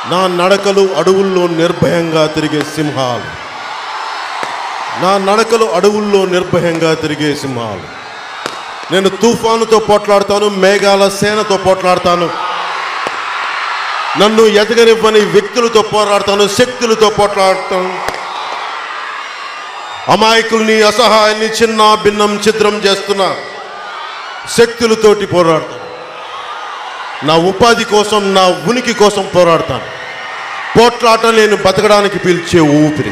నా నడకలు అడవుల్లో నిర్భయంగా తిరిగే సింహాలు నా నడకలు అడవుల్లో నిర్భయంగా తిరిగే సింహాలు నేను తుఫానుతో పోట్లాడతాను మేఘాల సేనతో పోట్లాడతాను నన్ను ఎదగనివ్వని వ్యక్తులతో పోరాడతాను శక్తులతో పోట్లాడతాను అమాయకుల్ని అసహాయాన్ని చిన్న భిన్నం ఛిద్రం చేస్తున్న శక్తులతోటి పోరాడతాను నా ఉపాధి కోసం నా ఉనికి కోసం పోరాడతాను పోట్లాట నేను బతకడానికి పీల్చే ఊపిరి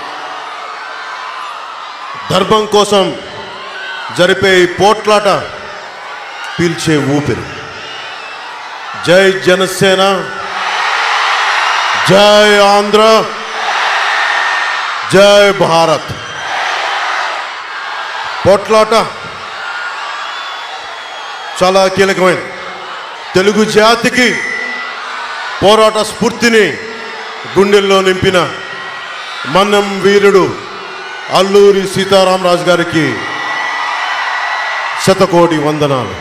ధర్మం కోసం జరిపే ఈ పోట్లాట పీల్చే ఊపిరి జై జనసేన జై ఆంధ్ర జై భారత్ పోట్లాట చాలా కీలకమైనది తెలుగు జాతికి పోరాట స్ఫూర్తిని గుండెల్లో నింపిన మన్నం వీరుడు అల్లూరి సీతారామరాజు గారికి శతకోటి వందనాలు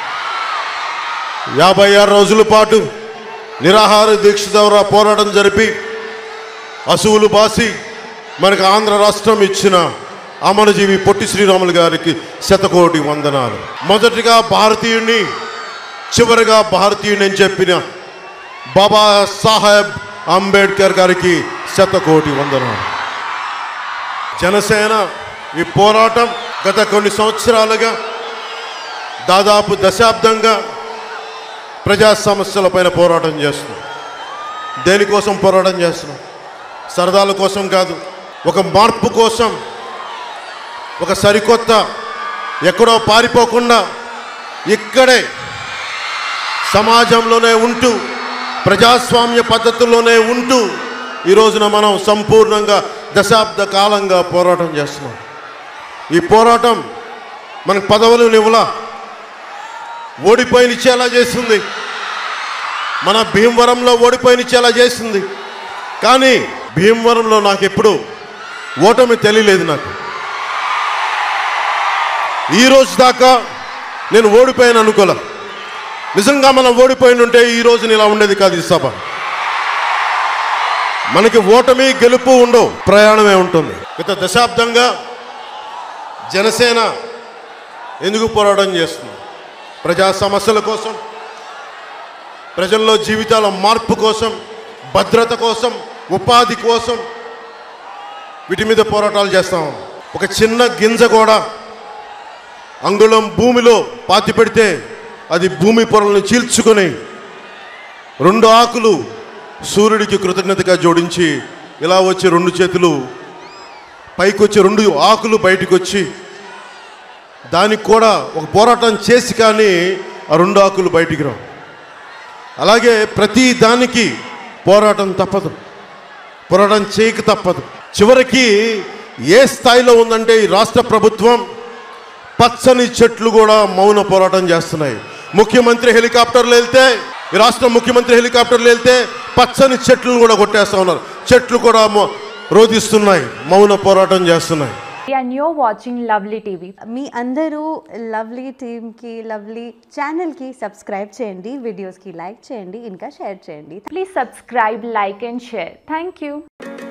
యాభై ఆరు రోజుల పాటు నిరాహార దీక్ష ద్వారా పోరాటం జరిపి అసువులు బాసి మనకు ఆంధ్ర రాష్ట్రం ఇచ్చిన అమరజీవి పొట్టి శ్రీరాములు గారికి శతకోటి వందనాలు మొదటిగా భారతీయుణ్ణి చివరిగా భారతీయుని అని చెప్పిన బాబా సాహెబ్ అంబేద్కర్ గారికి శతకోటి వందనాలు జనసేన ఈ పోరాటం గత కొన్ని సంవత్సరాలుగా దాదాపు దశాబ్దంగా ప్రజా సమస్యలపైన పోరాటం చేస్తున్నాం దేనికోసం పోరాటం చేస్తున్నాం సరదాల కోసం కాదు ఒక మార్పు కోసం ఒక సరికొత్త ఎక్కడో పారిపోకుండా ఇక్కడే సమాజంలోనే ఉంటూ ప్రజాస్వామ్య పద్ధతుల్లోనే ఉంటూ ఈ రోజున మనం సంపూర్ణంగా దశాబ్ద కాలంగా పోరాటం చేస్తున్నాం ఈ పోరాటం మనకు పదవులు ఇవ్వలా ఓడిపోయినిచ్చేలా చేస్తుంది మన భీమవరంలో ఓడిపోయినిచ్చేలా చేస్తుంది కానీ భీమవరంలో నాకు ఎప్పుడు ఓటమి తెలియలేదు నాకు ఈ రోజు దాకా నేను ఓడిపోయాను అనుకోలే నిజంగా మనం ఓడిపోయిన ఉంటే ఈ రోజున ఇలా ఉండేది కాదు ఈ సభ మనకి ఓటమి గెలుపు ఉండవు ప్రయాణమే ఉంటుంది గత దశాబ్దంగా జనసేన ఎందుకు పోరాటం చేస్తుంది ప్రజా సమస్యల కోసం ప్రజల్లో జీవితాల మార్పు కోసం భద్రత కోసం ఉపాధి కోసం వీటి మీద పోరాటాలు చేస్తాం ఒక చిన్న గింజ కూడా అంగుళం భూమిలో పాతి పెడితే అది భూమి పొరలను చీల్చుకొని రెండు ఆకులు సూర్యుడికి కృతజ్ఞతగా జోడించి ఇలా వచ్చి రెండు చేతులు పైకి వచ్చి రెండు ఆకులు బయటకు వచ్చి దానికి కూడా ఒక పోరాటం చేసి కానీ ఆ రెండు ఆకులు బయటికి రావు అలాగే ప్రతి దానికి పోరాటం తప్పదు పోరాటం చేయక తప్పదు చివరికి ఏ స్థాయిలో ఉందంటే ఈ రాష్ట్ర ప్రభుత్వం పచ్చని చెట్లు కూడా మౌన పోరాటం చేస్తున్నాయి ముఖ్యమంత్రి హెలికాప్టర్లు వెళ్తే ఈ రాష్ట్ర ముఖ్యమంత్రి హెలికాప్టర్లు వెళ్తే పచ్చని చెట్లను కూడా కొట్టేస్తా ఉన్నారు చెట్లు కూడా మొ- రోధిస్తున్నాయి మౌన పోరాటం చేస్తున్నాయి and you're watching Lovely TV. మీ అందరూ లవ్లీ టీమ్కి లవ్లీ ఛానల్కి సబ్స్క్రైబ్ చేయండి వీడియోస్కి లైక్ చేయండి ఇంకా షేర్ చేయండి Please subscribe, like, and share. Thank you.